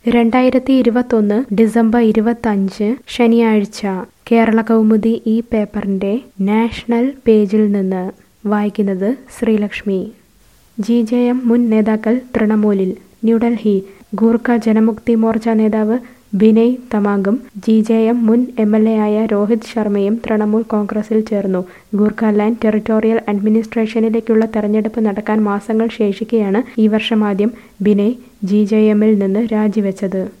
രണ്ടായിരത്തി ഇരുപത്തൊന്ന് ഡിസംബർ ഇരുപത്തഞ്ച് ശനിയാഴ്ച കേരള കൗമുദി ഈ പേപ്പറിന്റെ നാഷണൽ പേജിൽ നിന്ന് വായിക്കുന്നത് ശ്രീലക്ഷ്മി ജി ജെ എം മുൻ നേതാക്കൾ തൃണമൂലിൽ ന്യൂഡൽഹി ഗൂർഖ ജനമുക്തി മോർച്ച നേതാവ് ബിനയ് തമാംഗും ജി ജെ എം മുൻ എം എൽ എ ആയ രോഹിത് ശർമ്മയും തൃണമൂൽ കോൺഗ്രസിൽ ചേർന്നു ഗൂർഖാലാൻഡ് ടെറിട്ടോറിയൽ അഡ്മിനിസ്ട്രേഷനിലേക്കുള്ള തെരഞ്ഞെടുപ്പ് നടക്കാൻ മാസങ്ങൾ ശേഷിക്കെയാണ് ഈ വർഷം ആദ്യം ബിനയ് ജി ജെ എമ്മിൽ നിന്ന് രാജിവെച്ചത്